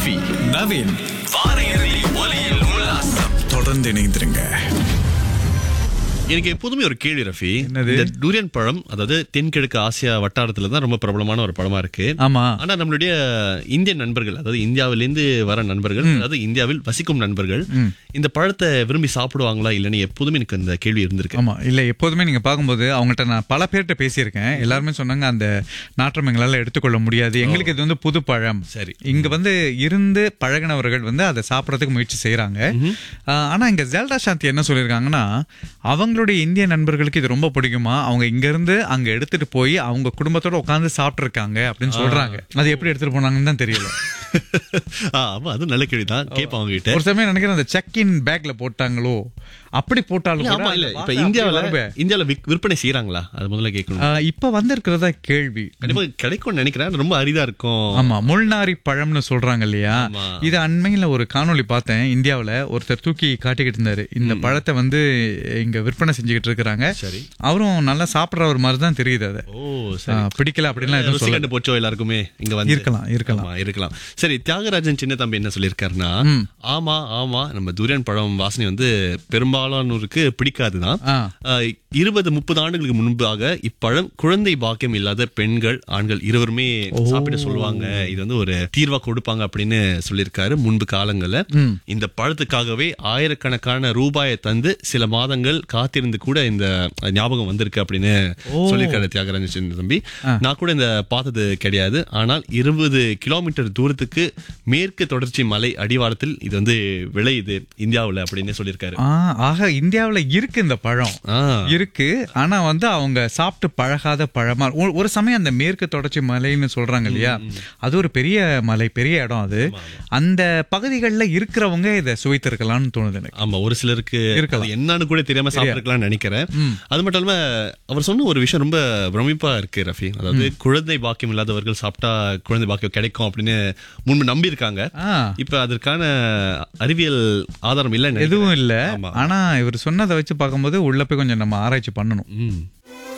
ரஃபி நவீன் வார இறுதி ஒலியில் உல்லாசம் தொடர்ந்து இணைந்திருங்க எனக்கு எப்போதுமே ஒரு கேள்வி ரஃபி என்னது? இந்த டூரியன் பழம் அதாவது தென்கிழக்கு ஆசியா வட்டாரத்துல தான் ரொம்ப பிரபலமான ஒரு பழமா இருக்கு ஆமா ஆனா நம்மளுடைய இந்திய நண்பர்கள் அதாவது இந்தியாவிலிருந்து வர நண்பர்கள் அதாவது இந்தியாவில் வசிக்கும் நண்பர்கள் இந்த பழத்தை விரும்பி சாப்பிடுவாங்களா இல்லைன்னு எப்போதுமே எனக்கு இந்த கேள்வி இருந்திருக்கு ஆமா இல்ல எப்போதுமே நீங்க பார்க்கும்போது அவங்ககிட்ட நான் பல பேர்கிட்ட பேசியிருக்கேன் எல்லாருமே சொன்னாங்க அந்த நாற்றம் எங்களால எடுத்துக்கொள்ள முடியாது எங்களுக்கு இது வந்து புது பழம் சரி. இங்க வந்து இருந்து பழகினவர்கள் வந்து அதை சாப்பிடறதுக்கு முயற்சி செய்யறாங்க ஆஹ், ஆனா இங்க ஜெல்டா சாந்தி என்ன சொல்லியிருக்காங்கன்னா அவங்களுடைய இந்திய நண்பர்களுக்கு இது ரொம்ப பிடிக்குமா அவங்க இங்க இருந்து அங்க எடுத்துட்டு போய் அவங்க குடும்பத்தோட உட்கார்ந்து சாப்பிட்டு இருக்காங்க அப்படின்னு சொல்றாங்க அது எப்படி எடுத்துட்டு போனாங்கன்னு தான் தெரியல ஆ, ஆமா அது நல்ல கேள்வி தான் கேட்போம் அவங்க கிட்ட ஒரு சமயம் நினைக்கிறேன் அந்த செக் இன் பேக்ல போட்டாங்களோ அப்படி போட்டாலும் இல்ல, கூட ஆமா இல்ல அந்த இப்ப வாசம் இந்தியாவுல அப்படியே வருமே. இந்தியாவுல விக்- விற்பனை செய்யறாங்களா அது முதல்ல கேட்கணும் ஆஹ், இப்ப வந்திருக்கிறதா கேள்வி கண்டிப்பா கிடைக்கும்னு நினைக்கிறேன் ரொம்ப அரிதா இருக்கும் ஆமா முள்நாரி பழம்னு சொல்றாங்க இல்லையா ஆமா. இது அண்மையில ஒரு காணொளி பார்த்தேன் இந்தியாவுல ஒருத்தர் தூக்கி காட்டிக்கிட்டு இருந்தாரு இந்த பழத்தை வந்து இங்க விற்பனை செஞ்சுக்கிட்டு இருக்கிறாங்க சரி. அவரும் நல்லா சாப்பிடுற ஒரு மாதிரி தான் தெரியுது அது ஓ சரி ஆஹ், பிடிக்கல அப்படின்லாம் எதுவும் ருசி சொல்ல கண்டு போச்சோ எல்லாருக்குமே இங்க வந்து இருக்கலாம், இருக்கலாம். ஆமா, இருக்கலாம் சரி தியாகராஜன் சின்ன தம்பி என்ன சொல்லியிருக்காருன்னா ஆமா ஆமா நம்ம துரியன் பழம் வாசனை வந்து பெரும்பாலானோருக்கு பிடிக்காதுதான் ஆ. ஆஹ், இருபது முப்பது ஆண்டுகளுக்கு முன்பாக இப்பழம் குழந்தை பாக்கியம் இல்லாத பெண்கள் ஆண்கள் இருவருமே சாப்பிட சொல்லுவாங்க இது வந்து ஒரு தீர்வா கொடுப்பாங்க அப்படின்னு சொல்லியிருக்காரு முன்பு காலங்கள்ல இந்த பழத்துக்காகவே ஆயிரக்கணக்கான ரூபாயை தந்து சில மாதங்கள் காத்திருந்து கூட இந்த ஞாபகம் வந்திருக்கு அப்படின்னு சொல்லியிருக்காரு தியாகராஜன் சின்ன தம்பி நான் கூட இந்த பார்த்தது கிடையாது ஆனால் இருபது கிலோமீட்டர் தூரத்துக்கு மேற்கு தொடர்ச்சி மலை அடிவாரத்தில் இது வந்து விளையுது இந்தியாவுல அப்படின்னு சொல்லியிருக்காரு ஆஹ், ஆக இந்தியாவுல இருக்கு இந்த பழம் ஆ. இருக்கு ஆனா வந்து அவங்க சாப்பிட்டு பழகாத பழமா ஒரு- ஒரு சமயம் அந்த மேற்கு தொடர்ச்சி மலைன்னு சொல்றாங்க இல்லையா அது ஒரு பெரிய மலை பெரிய இடம் அது அந்த பகுதிகளில் இருக்கிறவங்க இதை சுவைத்திருக்கலாம்னு தோணுது எனக்கு ஆமா ஒரு சிலருக்கு இருக்கலாம். அது என்னன்னு கூட தெரியாம சாப்பிட்டுருக்கலாம்னு நினைக்கிறேன் அது மட்டும் இல்லாம அவர் சொன்ன ஒரு விஷயம் ரொம்ப பிரமிப்பா இருக்கு ரஃபி அதாவது குழந்தை பாக்கியம் இல்லாதவர்கள் சாப்பிட்டா குழந்தை பாக்கியம் கிடைக்கும் அப்படின்னு முன்பு நம்பி இருக்காங்க ஆ. இப்ப அதற்கான அறிவியல் ஆதாரம் இல்ல எதுவும் இல்ல ஆமா. ஆனா இவர் சொன்னதை வச்சு பார்க்கும்போது உள்ள போய் கொஞ்சம் நம்ம ஆராய்ச்சி பண்ணணும் ம்